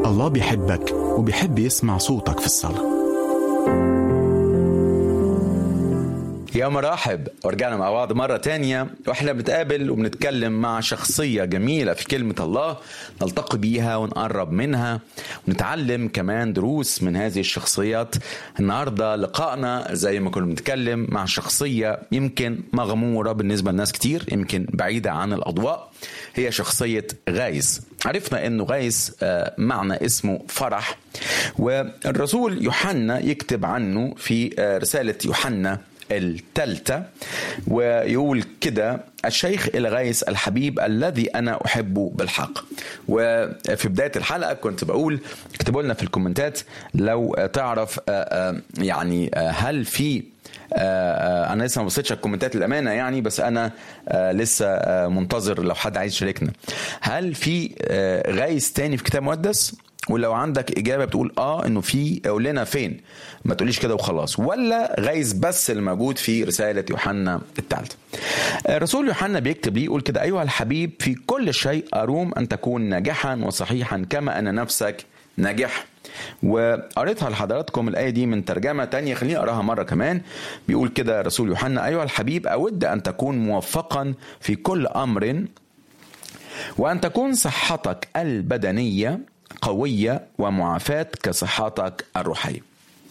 الله بيحبك وبيحب يسمع صوتك في الصلاة يا مرحب ورجعنا مع بعض مرة تانية واحنا بنتقابل وبنتكلم مع شخصية جميلة في كلمة الله نلتقي بيها ونقرب منها ونتعلم كمان دروس من هذه الشخصيات النهاردة لقائنا زي ما كنا بنتكلم مع شخصية يمكن مغمورة بالنسبة لناس كتير يمكن بعيدة عن الأضواء هي شخصية غايز عرفنا انه غايز آه، معنى اسمه فرح والرسول يوحنا يكتب عنه في آه، رسالة يوحنا الثالثة ويقول كده الشيخ الغيث الحبيب الذي أنا أحبه بالحق وفي بداية الحلقة كنت بقول اكتبوا لنا في الكومنتات لو تعرف آه، آه، يعني آه، هل في آه، آه، انا لسه ما بصيتش على الكومنتات الامانه يعني بس انا آه، لسه آه، منتظر لو حد عايز يشاركنا هل في آه، غايز تاني في كتاب مقدس ولو عندك اجابه بتقول اه انه في قول لنا فين ما تقوليش كده وخلاص ولا غايز بس اللي موجود في رساله يوحنا الثالثه رسول يوحنا بيكتب ليه يقول كده ايها الحبيب في كل شيء اروم ان تكون ناجحا وصحيحا كما ان نفسك ناجح وقريتها لحضراتكم الآية دي من ترجمة تانية خليني أقراها مرة كمان بيقول كده رسول يوحنا أيها الحبيب أود أن تكون موفقا في كل أمر وأن تكون صحتك البدنية قوية ومعافاة كصحتك الروحية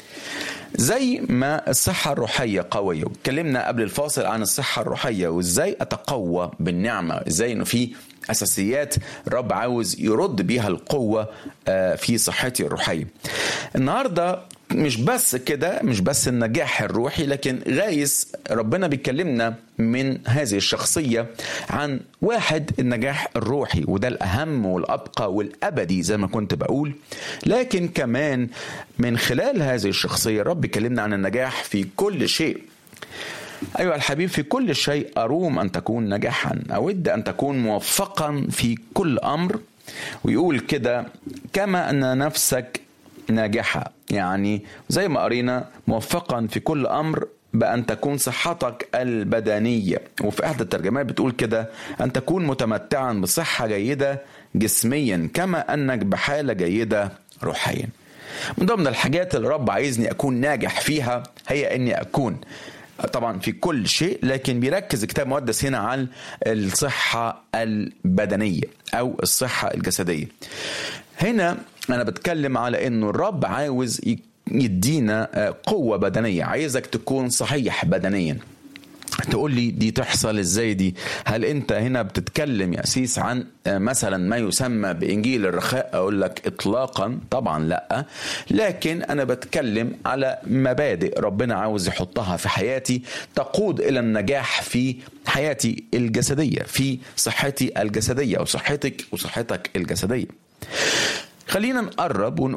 زي ما الصحة الروحية قوية واتكلمنا قبل الفاصل عن الصحة الروحية وازاي اتقوى بالنعمة ازاي انه في اساسيات رب عاوز يرد بيها القوة آه، في صحتي الروحية النهاردة مش بس كده مش بس النجاح الروحي لكن غايس ربنا بيكلمنا من هذه الشخصية عن واحد النجاح الروحي وده الأهم والأبقى والأبدي زي ما كنت بقول لكن كمان من خلال هذه الشخصية رب يكلمنا عن النجاح في كل شيء أيها الحبيب في كل شيء أروم أن تكون ناجحا أود أن تكون موفقا في كل أمر ويقول كده كما أن نفسك ناجحة يعني زي ما قرينا موفقا في كل أمر بأن تكون صحتك البدنية وفي إحدى الترجمات بتقول كده أن تكون متمتعا بصحة جيدة جسميا كما أنك بحالة جيدة روحيا من ضمن الحاجات اللي رب عايزني أكون ناجح فيها هي أني أكون طبعا في كل شيء لكن بيركز الكتاب المقدس هنا على الصحة البدنية أو الصحة الجسدية هنا أنا بتكلم على أنه الرب عاوز يدينا آه، قوة بدنية عايزك تكون صحيح بدنيا تقول لي دي تحصل ازاي دي هل انت هنا بتتكلم يا سيس عن آه، مثلا ما يسمى بانجيل الرخاء اقول لك اطلاقا طبعا لا لكن انا بتكلم على مبادئ ربنا عاوز يحطها في حياتي تقود الى النجاح في حياتي الجسديه في صحتي الجسديه او صحتك وصحتك الجسديه خلينا نقرب ونقول